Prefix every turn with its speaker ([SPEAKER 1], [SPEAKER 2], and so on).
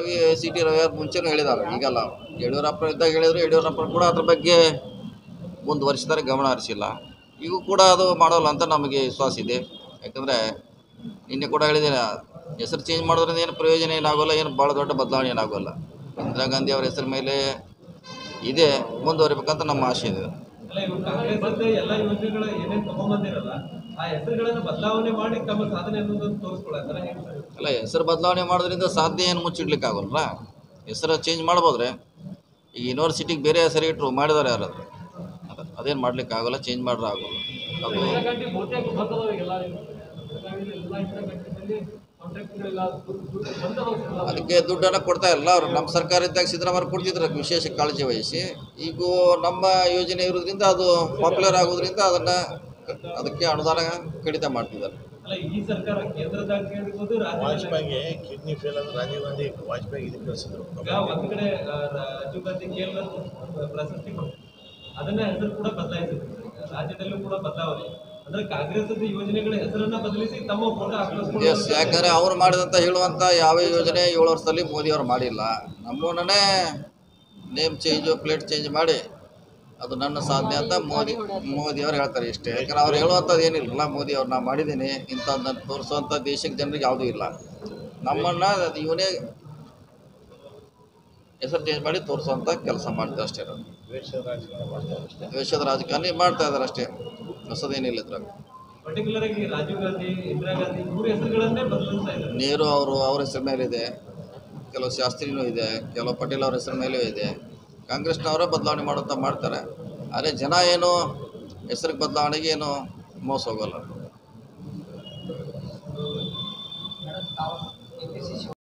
[SPEAKER 1] Ravi C T Ravi ಅವ್ರು ಮುಂಚೆನೂ ಹೇಳಿದ್ದಾರೆ ಈಗಲ್ಲ ಯಡಿಯೂರಪ್ಪ ಇದ್ದಾಗ ಹೇಳಿದ್ರು ಯಡಿಯೂರಪ್ಪ ಕೂಡ ಅದ್ರ ಬಗ್ಗೆ ಮುಂದುವರಿಸಿದ್ದಾರೆ ಗಮನ ಹರಿಸಿಲ್ಲ ಈಗೂ ಕೂಡ ಅದು ಮಾಡೋಲ್ಲ ಅಂತ ನಮಗೆ ವಿಶ್ವಾಸ ಇದೆ ಯಾಕಂದರೆ ನಿನ್ನೆ ಕೂಡ ಹೇಳಿದ್ದೇನೆ ಹೆಸರು ಚೇಂಜ್ ಮಾಡೋದ್ರಿಂದ ಏನು ಪ್ರಯೋಜನ ಏನಾಗೋಲ್ಲ ಏನು ಭಾಳ ದೊಡ್ಡ ಬದಲಾವಣೆ ಏನಾಗೋಲ್ಲ ಇಂದಿರಾ ಗಾಂಧಿ ಅವರ ಹೆಸರು ಮೇಲೆ ಇದೆ ಮುಂದುವರಿಬೇಕಂತ ನಮ್ಮ ಆಸೆ ಇದೆ
[SPEAKER 2] ಅಲ್ಲ ಇವು ಕಾಂಗ್ರೆಸ್ ಅಂತ ಎಲ್ಲ ಯೋಜನೆಗಳ ಏನೇನ್ ತಗೊಂಬಂದಿರಲ್ಲ ಆ ಹೆಸರುಗಳನ್ನ ಬದಲಾವಣೆ ಮಾಡಿ ತಮ್ಮ ಸಾಧನೆ ಅನ್ನೋದನ್ನ ತೋರಿಸ್ಕೊಳತ್ತಾರ ಹೆಂಗ್ ಸರ್
[SPEAKER 1] ಅಲ್ಲ ಹೆಸರು ಬದಲಾವಣೆ ಮಾಡೋದ್ರಿಂದ ಸಾಧ್ಯ ಏನು ಮುಚ್ಚಿಡ್ಲಿಕ್ಕೆ ಆಗೋಲ್ಲ ಹೆಸರು ಚೇಂಜ್ ಮಾಡ್ಬೋದ್ರೆ ಈಗ ಯೂನಿವರ್ಸಿಟಿಗೆ ಬೇರೆ ಹೆಸರು ಇಟ್ಟರು ಮಾಡಿದ್ದಾರೆ ಯಾರು ಅದು ಅದ- ಅದೇನು ಮಾಡ್ಲಿಕ್ಕೆ ಆಗೋಲ್ಲ ಚೇಂಜ್ ಮಾಡ್ರೆ ಆಗೋಲ್ಲ ಅದು ಅದಕ್ಕೆ ದುಡ್ಡನ್ನು ಕೊಡ್ತಾ ಇಲ್ಲ ಅವರು ನಮ್ಮ ಸರ್ಕಾರ ಇದ್ದಾಗ ಸಿದ್ದರಾಮಯ್ಯ ಕೊಡ್ತಿದ್ರು ಅದಕ್ಕೆ ವಿಶೇಷ ಕಾಳಜಿ ವಹಿಸಿ ಈಗ ನಮ್ಮ ಯೋಜನೆ ಇರೋದ್ರಿಂದ ಅದು ಪಾಪ್ಯುಲರ್ ಆಗೋದ್ರಿಂದ ಅದನ್ನು ಅದಕ್ಕೆ ಅನುದಾನ ಕಡಿತ ಮಾಡ್ತಿದ್ದಾರೆ
[SPEAKER 2] ಅಲ್ಲ ಈ ಸರ್ಕಾರ ಕೇಂದ್ರದಾಗ ಕೇಳಿರ್ಬೋದು ರಾಜ್ಯದಲ್ಲಿ
[SPEAKER 3] ವಾಜಪೇಯಿಗೆ ಕಿಡ್ನಿ ಫೇಲ್ ಆದ್ರೆ ರಾಜೀವ್ ಗಾಂಧಿ ವಾಜಪೇಯಿ ಇದಕ್ಕೆ ಕಳಿಸಿದ್ರು
[SPEAKER 2] ಈಗ ಒಂದ್ ಕಡೆ ಆ, ರಾಜೀವ್ ಗಾಂಧಿ ಖೇಲ್ ರತ್ನ ಪ್ರಶಸ್ತಿ ಕೊಟ್ಟು ಅದನ್ನ ಹೆಸರು ಕೂಡ ಬದಲಾಯಿಸಿದ್ರು ರಾಜ್ಯದಲ್ಲೂ ಕೂಡ ಬದಲಾವಣೆ ಅಂದ್ರೆ ಕಾಂಗ್ರೆಸ್ ಯೋಜನೆಗಳ ಹೆಸರನ್ನ ಬದಲಿಸಿ ತಮ್ಮ ಫೋಟೋ
[SPEAKER 1] ಎಸ್ ಯಾಕಂದರೆ ಅವ್ರು ಮಾಡಿದಂಥ ಹೇಳುವಂಥ ಯಾವ ಯೋಜನೆ ಏಳು ವರ್ಷದಲ್ಲಿ ಮೋದಿಯವರು ಮಾಡಿಲ್ಲ ನಮ್ಮನ್ನೇ ನೇಮ್ ಚೇಂಜು ಪ್ಲೇಟ್ ಚೇಂಜ್ ಮಾಡಿ ಅದು ನನ್ನ ಸಾಧನೆ ಅಂತ ಮೋದಿ ಮೋದಿಯವ್ರು ಹೇಳ್ತಾರೆ ಇಷ್ಟೇ ಯಾಕಂದ್ರೆ ಅವ್ರು ಹೇಳುವಂಥದ್ದು ಏನಿಲ್ಲ ಮೋದಿ ಅವ್ರು ನಾ ಮಾಡಿದ್ದೀನಿ ಇಂಥದ್ದನ್ನು ತೋರಿಸುವಂಥ ದೇಶಕ್ಕೆ ಜನರಿಗೆ ಯಾವುದೂ ಇಲ್ಲ ನಮ್ಮನ್ನು ಅದು ಇವನೇ ಹೆಸರು ಚೇಂಜ್ ಮಾಡಿ ತೋರಿಸುವಂಥ ಕೆಲಸ ಮಾಡ್ತಾರೆ ಅಷ್ಟೇ ಅದು
[SPEAKER 3] ದ್ವೇಷ ರಾಜಕಾರಣ ಮಾಡ್ತಾರೆ ಅಷ್ಟೇ
[SPEAKER 1] ದೇಶದ ರಾಜಕಾರಣಿ ಮಾಡ್ತಾ ಇದ್ದಾರೆ ಅಷ್ಟೇ ಹೊಸದೇನಿಲ್ಲ ಇದ್ರಾಗ
[SPEAKER 2] ಪರ್ಟಿಕ್ಯುಲರ್ ಆಗಿ ರಾಜೀವ್ ಗಾಂಧಿ ಇಂದಿರಾ ಗಾಂಧಿ ಇವ್ರ ಹೆಸರುಗಳನ್ನೇ ಬದಲಿಸ್ತಾ ಇದ್ದಾರೆ
[SPEAKER 1] ನೆಹರು ಅವರು ಅವ್ರ ಹೆಸರು ಮೇಲೆ ಇದೆ ಕೆಲವು ಶಾಸ್ತ್ರಿನೂ ಇದೆ ಕೆಲವು ಪಟೇಲ್ ಅವ್ರ ಹೆಸರು ಮೇಲೂ ಇದೆ ಕಾಂಗ್ರೆಸ್ನವರೇ ಬದಲಾವಣೆ ಮಾಡುತ್ತಾ ಮಾಡ್ತಾರೆ ಆದರೆ ಜನ ಏನು ಹೆಸರಿಗೆ ಬದಲಾವಣೆಗೆ ಏನು ಮೋಸ ಹೋಗೋಲ್ಲ